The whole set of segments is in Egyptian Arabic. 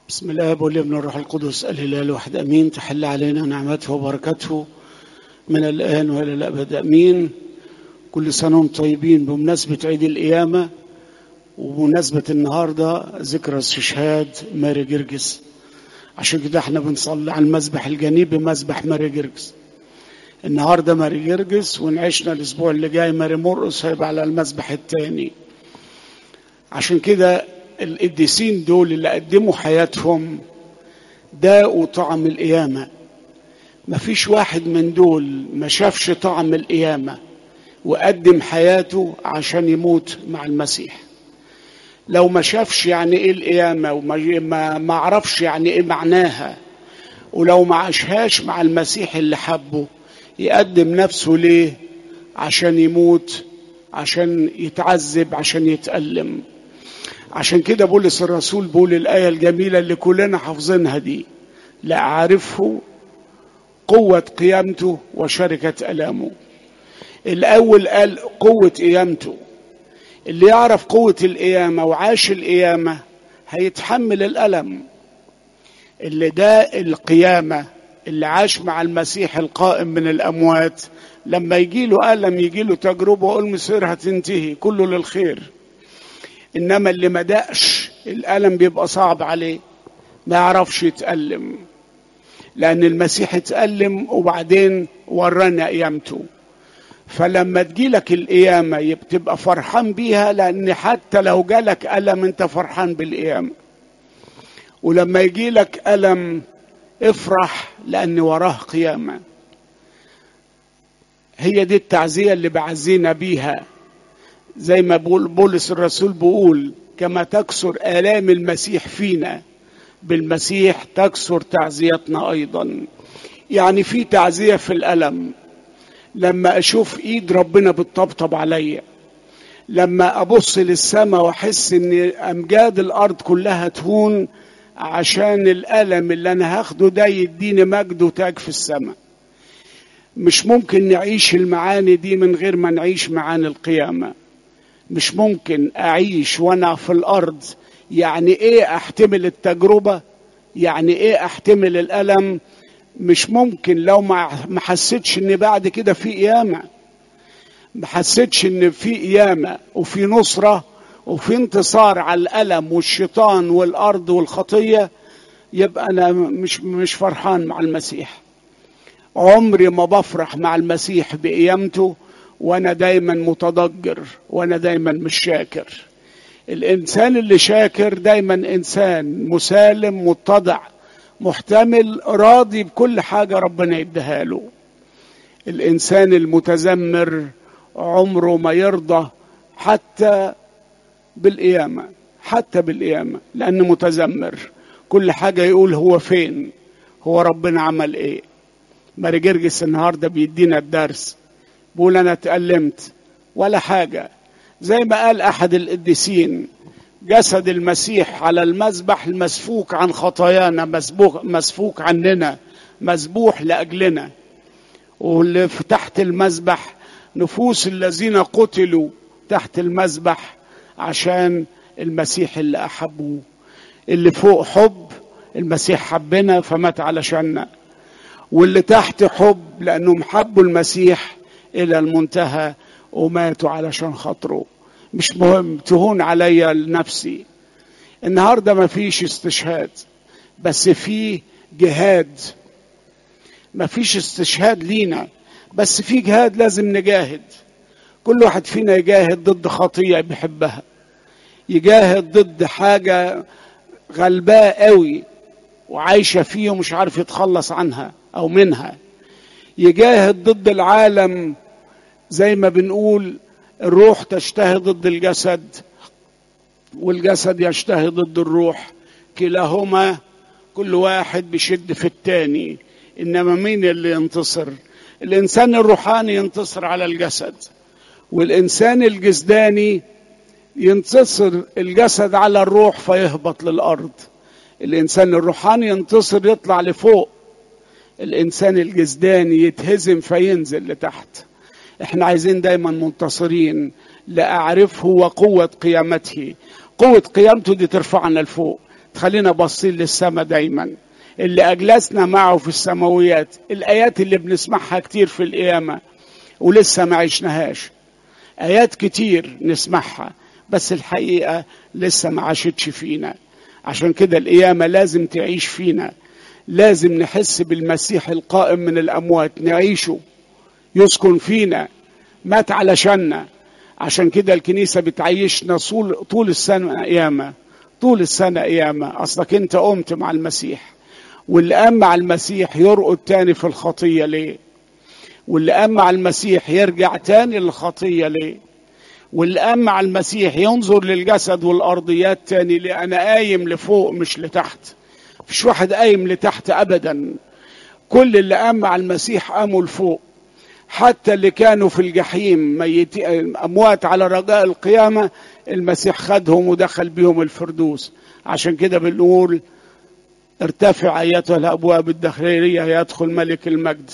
بسم الله والابن والروح القدس الاله الواحد امين تحل علينا نعمته وبركته من الان والى الابد امين كل سنه وانتم طيبين بمناسبه عيد القيامه وبمناسبه النهارده ذكرى استشهاد ماري جرجس عشان كده احنا بنصلي على المذبح الجانبي مذبح ماري جرجس النهارده ماري جرجس ونعيشنا الاسبوع اللي جاي ماري مرقس هيبقى على المذبح الثاني عشان كده القديسين دول اللي قدموا حياتهم داقوا طعم القيامة مفيش واحد من دول ما شافش طعم القيامة وقدم حياته عشان يموت مع المسيح لو ما شافش يعني ايه القيامة وما ما, ما عرفش يعني ايه معناها ولو ما عاشهاش مع المسيح اللي حبه يقدم نفسه ليه عشان يموت عشان يتعذب عشان يتألم عشان كده بولس الرسول بيقول الآية الجميلة اللي كلنا حافظينها دي لا أعرفه قوة قيامته وشركة ألامه الأول قال قوة قيامته اللي يعرف قوة القيامة وعاش القيامة هيتحمل الألم اللي ده القيامة اللي عاش مع المسيح القائم من الأموات لما يجي له ألم يجي له تجربة ويقول مصير هتنتهي كله للخير انما اللي ما دقش الالم بيبقى صعب عليه ما يعرفش يتالم لان المسيح اتالم وبعدين ورانا قيامته فلما تجيلك القيامة تبقى فرحان بيها لأن حتى لو جالك ألم أنت فرحان بالقيامة ولما يجيلك ألم افرح لأن وراه قيامة هي دي التعزية اللي بعزينا بيها زي ما بقول بولس الرسول بيقول كما تكسر آلام المسيح فينا بالمسيح تكسر تعزيتنا أيضا يعني في تعزية في الألم لما أشوف إيد ربنا بتطبطب عليا لما أبص للسماء وأحس إن أمجاد الأرض كلها تهون عشان الألم اللي أنا هاخده ده يديني مجد وتاج في السماء مش ممكن نعيش المعاني دي من غير ما نعيش معاني القيامه مش ممكن اعيش وانا في الارض يعني ايه احتمل التجربه يعني ايه احتمل الالم مش ممكن لو ما ما حسيتش ان بعد كده في قيامه ما حسيتش ان في قيامه وفي نصره وفي انتصار على الالم والشيطان والارض والخطيه يبقى انا مش مش فرحان مع المسيح عمري ما بفرح مع المسيح بقيامته وانا دايما متضجر وانا دايما مش شاكر الانسان اللي شاكر دايما انسان مسالم متضع محتمل راضي بكل حاجه ربنا يديها له الانسان المتذمر عمره ما يرضى حتى بالقيامه حتى بالقيامه لانه متذمر كل حاجه يقول هو فين هو ربنا عمل ايه ماري جرجس النهارده بيدينا الدرس بقول انا اتألمت ولا حاجة زي ما قال احد القديسين جسد المسيح على المذبح المسفوك عن خطايانا مسبوك مسفوك عننا مسبوح لاجلنا واللي في تحت المذبح نفوس الذين قتلوا تحت المذبح عشان المسيح اللي احبوه اللي فوق حب المسيح حبنا فمات علشاننا واللي تحت حب لانهم حبوا المسيح الى المنتهى وماتوا علشان خاطره مش مهم تهون عليا لنفسي النهارده ما فيش استشهاد بس في جهاد ما فيش استشهاد لينا بس في جهاد لازم نجاهد كل واحد فينا يجاهد ضد خطيه بيحبها يجاهد ضد حاجه غلباه قوي وعايشه فيه ومش عارف يتخلص عنها او منها يجاهد ضد العالم زي ما بنقول الروح تشتهي ضد الجسد والجسد يشتهي ضد الروح كلاهما كل واحد بيشد في التاني انما مين اللي ينتصر الانسان الروحاني ينتصر على الجسد والانسان الجسداني ينتصر الجسد على الروح فيهبط للارض الانسان الروحاني ينتصر يطلع لفوق الانسان الجسداني يتهزم فينزل لتحت احنا عايزين دايما منتصرين لاعرفه وقوه قيامته قوه قيامته دي ترفعنا لفوق تخلينا باصين للسماء دايما اللي أجلسنا معه في السماويات الآيات اللي بنسمعها كتير في القيامة ولسه ما عشناهاش آيات كتير نسمعها بس الحقيقة لسه ما عاشتش فينا عشان كده القيامة لازم تعيش فينا لازم نحس بالمسيح القائم من الأموات نعيشه يسكن فينا مات علشاننا عشان كده الكنيسة بتعيشنا طول السنة قيامة طول السنة قيامة أصلك أنت قمت مع المسيح واللي قام مع المسيح يرقد تاني في الخطية ليه واللي قام مع المسيح يرجع تاني للخطية ليه واللي قام مع المسيح ينظر للجسد والأرضيات تاني ليه أنا قايم لفوق مش لتحت مفيش واحد قايم لتحت أبدا كل اللي قام مع المسيح قاموا لفوق حتى اللي كانوا في الجحيم ميت أموات على رجاء القيامة المسيح خدهم ودخل بهم الفردوس عشان كده بنقول ارتفع ايتها الابواب الداخليه يدخل ملك المجد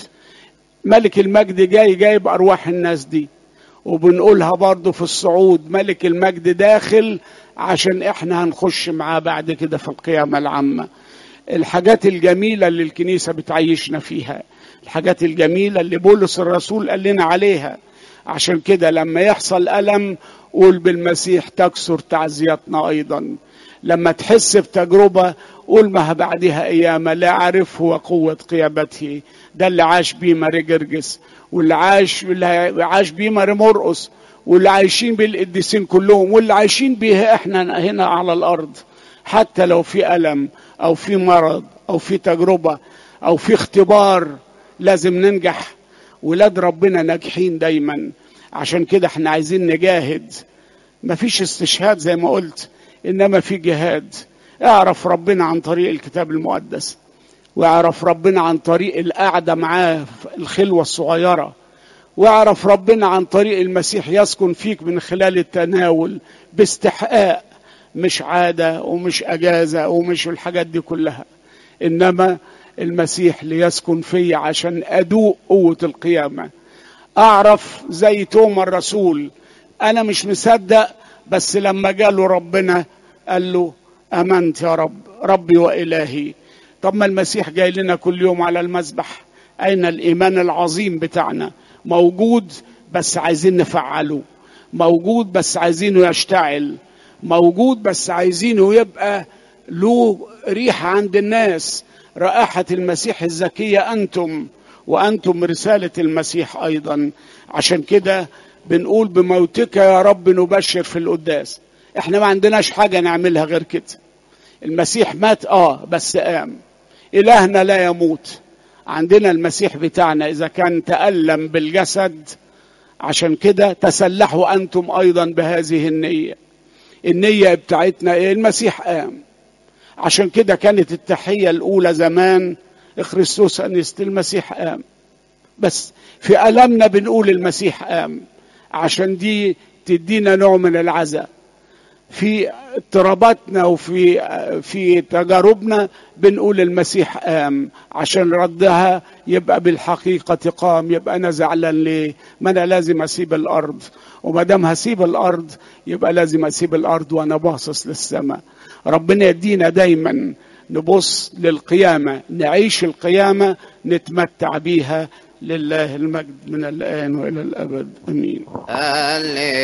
ملك المجد جاي جايب ارواح الناس دي وبنقولها برضه في الصعود ملك المجد داخل عشان احنا هنخش معاه بعد كده في القيامه العامه الحاجات الجميله اللي الكنيسه بتعيشنا فيها الحاجات الجميله اللي بولس الرسول قال لنا عليها عشان كده لما يحصل الم قول بالمسيح تكسر تعزيتنا ايضا لما تحس بتجربه قول ما بعدها ايام لا اعرفه وقوه قيامته ده اللي عاش بيه ماري جرجس واللي عاش واللي عاش بيه ماري مرقس واللي عايشين بيه القديسين كلهم واللي عايشين بيه احنا هنا على الارض حتى لو في الم او في مرض او في تجربه او في اختبار لازم ننجح ولاد ربنا ناجحين دايما عشان كده احنا عايزين نجاهد مفيش استشهاد زي ما قلت انما في جهاد اعرف ربنا عن طريق الكتاب المقدس واعرف ربنا عن طريق القعده معاه في الخلوه الصغيره واعرف ربنا عن طريق المسيح يسكن فيك من خلال التناول باستحقاق مش عاده ومش اجازه ومش الحاجات دي كلها انما المسيح ليسكن في عشان ادوق قوه القيامه اعرف زي توما الرسول انا مش مصدق بس لما جاله ربنا قال له امنت يا رب ربي والهي طب ما المسيح جاي لنا كل يوم على المذبح اين الايمان العظيم بتاعنا موجود بس عايزين نفعله موجود بس عايزينه يشتعل موجود بس عايزينه يبقى له ريحه عند الناس رائحه المسيح الزكيه انتم وانتم رساله المسيح ايضا عشان كده بنقول بموتك يا رب نبشر في القداس احنا ما عندناش حاجه نعملها غير كده المسيح مات اه بس قام الهنا لا يموت عندنا المسيح بتاعنا اذا كان تالم بالجسد عشان كده تسلحوا انتم ايضا بهذه النيه النيه بتاعتنا ايه المسيح قام عشان كده كانت التحيه الاولى زمان خريستوس انست المسيح قام بس في المنا بنقول المسيح قام عشان دي تدينا نوع من العزاء في اضطراباتنا وفي في تجاربنا بنقول المسيح قام عشان ردها يبقى بالحقيقة قام يبقى أنا زعلان ليه؟ ما أنا لازم أسيب الأرض وما دام هسيب الأرض يبقى لازم أسيب الأرض وأنا باصص للسماء ربنا يدينا دايما نبص للقيامة نعيش القيامة نتمتع بيها لله المجد من الآن وإلى الأبد أمين